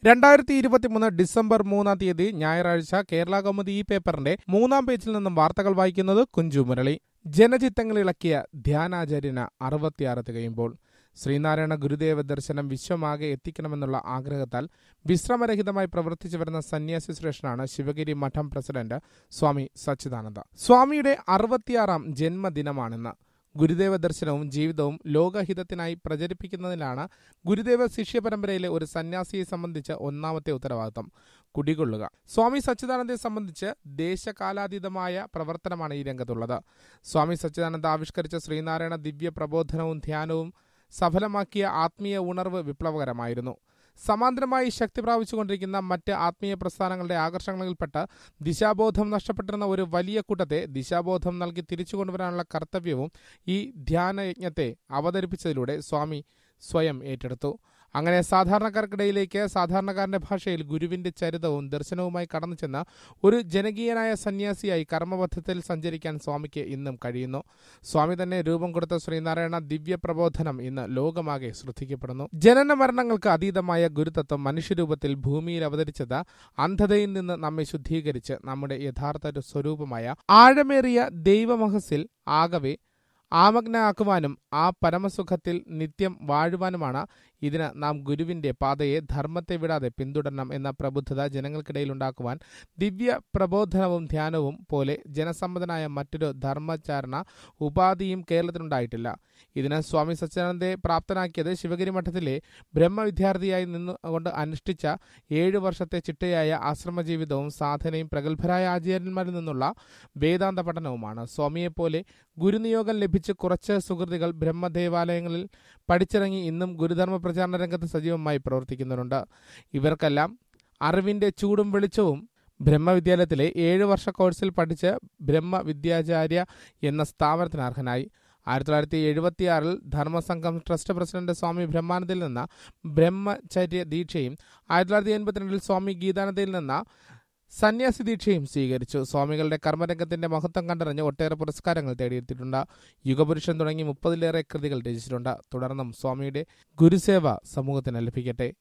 രണ്ടായിരത്തി ഇരുപത്തിമൂന്ന് ഡിസംബർ മൂന്നാം തീയതി ഞായറാഴ്ച കേരള കൗമുദി ഈ പേപ്പറിന്റെ മൂന്നാം പേജിൽ നിന്നും വാർത്തകൾ വായിക്കുന്നത് കുഞ്ചു മുരളി ജനചിത്തങ്ങളിളക്കിയ ധ്യാനാചാര്യന് അറുപത്തിയാറ് തികയുമ്പോൾ ശ്രീനാരായണ ഗുരുദേവ ദർശനം വിശ്വമാകെ എത്തിക്കണമെന്നുള്ള ആഗ്രഹത്താൽ വിശ്രമരഹിതമായി പ്രവർത്തിച്ചു വരുന്ന സന്യാസി ശ്രേഷ്ഠനാണ് ശിവഗിരി മഠം പ്രസിഡന്റ് സ്വാമി സച്ചിദാനന്ദ സ്വാമിയുടെ അറുപത്തിയാറാം ജന്മദിനമാണിന്ന് ഗുരുദേവ ദർശനവും ജീവിതവും ലോകഹിതത്തിനായി പ്രചരിപ്പിക്കുന്നതിലാണ് ഗുരുദേവ ശിഷ്യ പരമ്പരയിലെ ഒരു സന്യാസിയെ സംബന്ധിച്ച് ഒന്നാമത്തെ ഉത്തരവാദിത്തം കുടികൊള്ളുക സ്വാമി സച്ചിദാനന്ദയെ സംബന്ധിച്ച് ദേശകാലാതീതമായ പ്രവർത്തനമാണ് ഈ രംഗത്തുള്ളത് സ്വാമി സച്ചിദാനന്ദ ആവിഷ്കരിച്ച ശ്രീനാരായണ ദിവ്യ പ്രബോധനവും ധ്യാനവും സഫലമാക്കിയ ആത്മീയ ഉണർവ് വിപ്ലവകരമായിരുന്നു സമാന്തരമായി ശക്തി പ്രാപിച്ചുകൊണ്ടിരിക്കുന്ന മറ്റ് ആത്മീയ പ്രസ്ഥാനങ്ങളുടെ ആകർഷണങ്ങളിൽപ്പെട്ട് ദിശാബോധം നഷ്ടപ്പെട്ടിരുന്ന ഒരു വലിയ കൂട്ടത്തെ ദിശാബോധം നൽകി തിരിച്ചു കൊണ്ടുവരാനുള്ള കർത്തവ്യവും ഈ ധ്യാനയജ്ഞത്തെ അവതരിപ്പിച്ചതിലൂടെ സ്വാമി സ്വയം ഏറ്റെടുത്തു അങ്ങനെ സാധാരണക്കാർക്കിടയിലേക്ക് സാധാരണക്കാരന്റെ ഭാഷയിൽ ഗുരുവിന്റെ ചരിതവും ദർശനവുമായി കടന്നു ചെന്ന ഒരു ജനകീയനായ സന്യാസിയായി കർമ്മപഥത്തിൽ സഞ്ചരിക്കാൻ സ്വാമിക്ക് ഇന്നും കഴിയുന്നു സ്വാമി തന്നെ രൂപം കൊടുത്ത ശ്രീനാരായണ ദിവ്യ പ്രബോധനം ഇന്ന് ലോകമാകെ ശ്രദ്ധിക്കപ്പെടുന്നു ജനന മരണങ്ങൾക്ക് അതീതമായ ഗുരുതത്വം മനുഷ്യരൂപത്തിൽ ഭൂമിയിൽ അവതരിച്ചത് അന്ധതയിൽ നിന്ന് നമ്മെ ശുദ്ധീകരിച്ച് നമ്മുടെ യഥാർത്ഥ സ്വരൂപമായ ആഴമേറിയ ദൈവമഹസിൽ ആകവെ ആമഗ്നാക്കുവാനും ആ പരമസുഖത്തിൽ നിത്യം വാഴുവാനുമാണ് ഇതിന് നാം ഗുരുവിന്റെ പാതയെ ധർമ്മത്തെ വിടാതെ പിന്തുടരണം എന്ന പ്രബുദ്ധത ജനങ്ങൾക്കിടയിൽ ഉണ്ടാക്കുവാൻ ദിവ്യ പ്രബോധനവും ധ്യാനവും പോലെ ജനസമ്മതനായ മറ്റൊരു ധർമ്മചാരണ ഉപാധിയും കേരളത്തിലുണ്ടായിട്ടില്ല ഇതിന് സ്വാമി സച്ചിദാനന്ദയെ പ്രാപ്തനാക്കിയത് ശിവഗിരി മഠത്തിലെ ബ്രഹ്മവിദ്യാർത്ഥിയായി നിന്നുകൊണ്ട് അനുഷ്ഠിച്ച ഏഴു വർഷത്തെ ചിട്ടയായ ആശ്രമജീവിതവും സാധനയും പ്രഗത്ഭരായ ആചാര്യന്മാരിൽ നിന്നുള്ള വേദാന്ത പഠനവുമാണ് സ്വാമിയെപ്പോലെ ഗുരുനിയോഗം ലഭിച്ച് കുറച്ച് സുഹൃത്തുക്കൾ ബ്രഹ്മദേവാലയങ്ങളിൽ പഠിച്ചിറങ്ങി ഇന്നും ഗുരുധർമ്മ പ്രചാരണ രംഗത്ത് സജീവമായി പ്രവർത്തിക്കുന്നുണ്ട് ഇവർക്കെല്ലാം അറിവിന്റെ ചൂടും വെളിച്ചവും ബ്രഹ്മവിദ്യാലയത്തിലെ ഏഴ് വർഷ കോഴ്സിൽ പഠിച്ച് ബ്രഹ്മവിദ്യാചാര്യ എന്ന സ്ഥാപനത്തിന് അർഹനായി ആയിരത്തി തൊള്ളായിരത്തി എഴുപത്തിയാറിൽ ധർമ്മസംഘം ട്രസ്റ്റ് പ്രസിഡന്റ് സ്വാമി ബ്രഹ്മാനന്ദയിൽ നിന്ന് ബ്രഹ്മചര്യ ദീക്ഷയും ആയിരത്തി തൊള്ളായിരത്തി എൺപത്തിരണ്ടിൽ സ്വാമി ഗീതാനന്ദയിൽ നിന്ന് സന്യാസി ദീക്ഷയും സ്വീകരിച്ചു സ്വാമികളുടെ കർമ്മരംഗത്തിന്റെ മഹത്വം കണ്ടറിഞ്ഞ് ഒട്ടേറെ പുരസ്കാരങ്ങൾ തേടിയെത്തിയിട്ടുണ്ട് യുഗപുരുഷൻ തുടങ്ങി മുപ്പതിലേറെ കൃതികൾ രചിച്ചിട്ടുണ്ട് തുടർന്നും സ്വാമിയുടെ ഗുരുസേവ സമൂഹത്തിന് ലഭിക്കട്ടെ